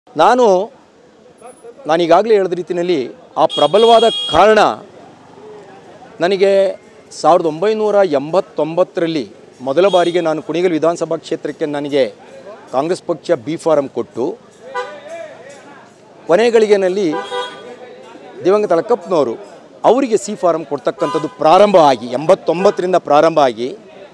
ನಾನು ನಾನೀಗಾಗಲೇ ಹೇಳಿದ ರೀತಿಯಲ್ಲಿ ಆ ಪ್ರಬಲವಾದ ಕಾರಣ ನನಗೆ ಸಾವಿರದ ಒಂಬೈನೂರ ಎಂಬತ್ತೊಂಬತ್ತರಲ್ಲಿ ಮೊದಲ ಬಾರಿಗೆ ನಾನು ಕುಣಿಗಲ್ ವಿಧಾನಸಭಾ ಕ್ಷೇತ್ರಕ್ಕೆ ನನಗೆ ಕಾಂಗ್ರೆಸ್ ಪಕ್ಷ ಬಿ ಫಾರಂ ಕೊಟ್ಟು ಕೊನೆಗಳಿಗೆನಲ್ಲಿ ದಿವಂಗತ ಅಳಕಪ್ಪನವರು ಅವರಿಗೆ ಸಿ ಫಾರಂ ಕೊಡ್ತಕ್ಕಂಥದ್ದು ಪ್ರಾರಂಭ ಆಗಿ ಎಂಬತ್ತೊಂಬತ್ತರಿಂದ ಪ್ರಾರಂಭ ಆಗಿ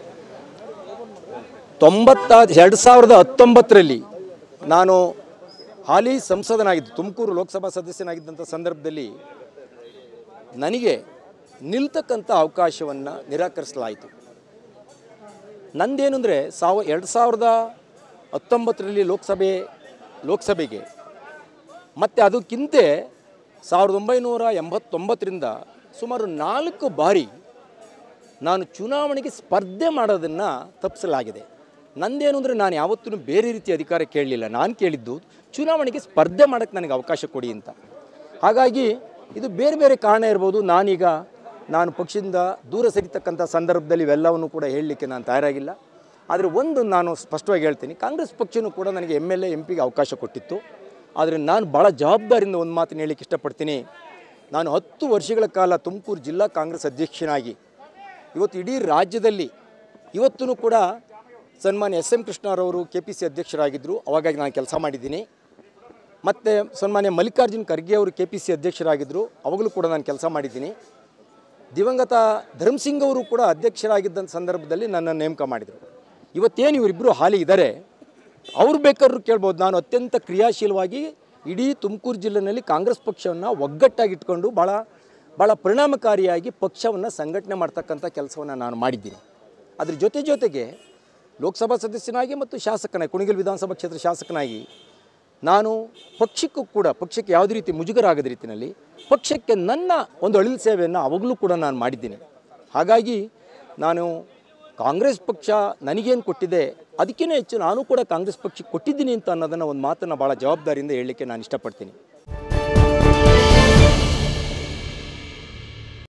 ತೊಂಬತ್ತ ಎರಡು ಸಾವಿರದ ಹತ್ತೊಂಬತ್ತರಲ್ಲಿ ನಾನು ಹಾಲಿ ಸಂಸದನಾಗಿದ್ದು ತುಮಕೂರು ಲೋಕಸಭಾ ಸದಸ್ಯನಾಗಿದ್ದಂಥ ಸಂದರ್ಭದಲ್ಲಿ ನನಗೆ ನಿಲ್ತಕ್ಕಂಥ ಅವಕಾಶವನ್ನು ನಿರಾಕರಿಸಲಾಯಿತು ನಂದೇನು ಅಂದರೆ ಸಾವ ಎರಡು ಸಾವಿರದ ಹತ್ತೊಂಬತ್ತರಲ್ಲಿ ಲೋಕಸಭೆ ಲೋಕಸಭೆಗೆ ಮತ್ತು ಅದಕ್ಕಿಂತ ಸಾವಿರದ ಒಂಬೈನೂರ ಎಂಬತ್ತೊಂಬತ್ತರಿಂದ ಸುಮಾರು ನಾಲ್ಕು ಬಾರಿ ನಾನು ಚುನಾವಣೆಗೆ ಸ್ಪರ್ಧೆ ಮಾಡೋದನ್ನು ತಪ್ಪಿಸಲಾಗಿದೆ ನಂದೇನು ಅಂದರೆ ನಾನು ಯಾವತ್ತೂ ಬೇರೆ ರೀತಿಯ ಅಧಿಕಾರ ಕೇಳಲಿಲ್ಲ ನಾನು ಕೇಳಿದ್ದು ಚುನಾವಣೆಗೆ ಸ್ಪರ್ಧೆ ಮಾಡೋಕ್ಕೆ ನನಗೆ ಅವಕಾಶ ಕೊಡಿ ಅಂತ ಹಾಗಾಗಿ ಇದು ಬೇರೆ ಬೇರೆ ಕಾರಣ ಇರ್ಬೋದು ನಾನೀಗ ನಾನು ಪಕ್ಷದಿಂದ ದೂರ ಸರಿತಕ್ಕಂಥ ಸಂದರ್ಭದಲ್ಲಿ ಇವೆಲ್ಲವನ್ನು ಕೂಡ ಹೇಳಲಿಕ್ಕೆ ನಾನು ತಯಾರಾಗಿಲ್ಲ ಆದರೆ ಒಂದು ನಾನು ಸ್ಪಷ್ಟವಾಗಿ ಹೇಳ್ತೀನಿ ಕಾಂಗ್ರೆಸ್ ಪಕ್ಷನೂ ಕೂಡ ನನಗೆ ಎಮ್ ಎಲ್ ಎ ಎಂ ಪಿಗೆ ಅವಕಾಶ ಕೊಟ್ಟಿತ್ತು ಆದರೆ ನಾನು ಭಾಳ ಜವಾಬ್ದಾರಿಯಿಂದ ಒಂದು ಮಾತನ್ನು ಹೇಳಲಿಕ್ಕೆ ಇಷ್ಟಪಡ್ತೀನಿ ನಾನು ಹತ್ತು ವರ್ಷಗಳ ಕಾಲ ತುಮಕೂರು ಜಿಲ್ಲಾ ಕಾಂಗ್ರೆಸ್ ಅಧ್ಯಕ್ಷನಾಗಿ ಇವತ್ತು ಇಡೀ ರಾಜ್ಯದಲ್ಲಿ ಇವತ್ತೂ ಕೂಡ ಸನ್ಮಾನ್ಯ ಎಸ್ ಎಂ ಕೃಷ್ಣರವರು ಕೆ ಪಿ ಸಿ ಅಧ್ಯಕ್ಷರಾಗಿದ್ದರು ಅವಾಗ ನಾನು ಕೆಲಸ ಮಾಡಿದ್ದೀನಿ ಮತ್ತು ಸನ್ಮಾನ್ಯ ಮಲ್ಲಿಕಾರ್ಜುನ್ ಖರ್ಗೆ ಅವರು ಕೆ ಪಿ ಸಿ ಅಧ್ಯಕ್ಷರಾಗಿದ್ದರು ಅವಾಗಲೂ ಕೂಡ ನಾನು ಕೆಲಸ ಮಾಡಿದ್ದೀನಿ ದಿವಂಗತ ಧರ್ಮಸಿಂಗ್ ಅವರು ಕೂಡ ಅಧ್ಯಕ್ಷರಾಗಿದ್ದಂಥ ಸಂದರ್ಭದಲ್ಲಿ ನನ್ನನ್ನು ನೇಮಕ ಮಾಡಿದರು ಇವತ್ತೇನು ಇವರಿಬ್ಬರು ಹಾಲಿ ಇದ್ದಾರೆ ಅವ್ರು ಬೇಕಾದ್ರೂ ಕೇಳ್ಬೋದು ನಾನು ಅತ್ಯಂತ ಕ್ರಿಯಾಶೀಲವಾಗಿ ಇಡೀ ತುಮಕೂರು ಜಿಲ್ಲೆಯಲ್ಲಿ ಕಾಂಗ್ರೆಸ್ ಪಕ್ಷವನ್ನು ಒಗ್ಗಟ್ಟಾಗಿಟ್ಕೊಂಡು ಭಾಳ ಭಾಳ ಪರಿಣಾಮಕಾರಿಯಾಗಿ ಪಕ್ಷವನ್ನು ಸಂಘಟನೆ ಮಾಡ್ತಕ್ಕಂಥ ಕೆಲಸವನ್ನು ನಾನು ಮಾಡಿದ್ದೀನಿ ಅದ್ರ ಜೊತೆ ಜೊತೆಗೆ ಲೋಕಸಭಾ ಸದಸ್ಯನಾಗಿ ಮತ್ತು ಶಾಸಕನಾಗಿ ಕುಣಿಗಲ್ ವಿಧಾನಸಭಾ ಕ್ಷೇತ್ರ ಶಾಸಕನಾಗಿ ನಾನು ಪಕ್ಷಕ್ಕೂ ಕೂಡ ಪಕ್ಷಕ್ಕೆ ಯಾವುದೇ ರೀತಿ ಮುಜುಗರ ಆಗದ ರೀತಿಯಲ್ಲಿ ಪಕ್ಷಕ್ಕೆ ನನ್ನ ಒಂದು ಅಳಿಲು ಸೇವೆಯನ್ನು ಅವಾಗಲೂ ಕೂಡ ನಾನು ಮಾಡಿದ್ದೀನಿ ಹಾಗಾಗಿ ನಾನು ಕಾಂಗ್ರೆಸ್ ಪಕ್ಷ ನನಗೇನು ಕೊಟ್ಟಿದೆ ಅದಕ್ಕಿಂತ ಹೆಚ್ಚು ನಾನು ಕೂಡ ಕಾಂಗ್ರೆಸ್ ಪಕ್ಷಕ್ಕೆ ಕೊಟ್ಟಿದ್ದೀನಿ ಅಂತ ಅನ್ನೋದನ್ನು ಒಂದು ಮಾತನ್ನು ಭಾಳ ಜವಾಬ್ದಾರಿಯಿಂದ ಹೇಳಲಿಕ್ಕೆ ನಾನು ಇಷ್ಟಪಡ್ತೀನಿ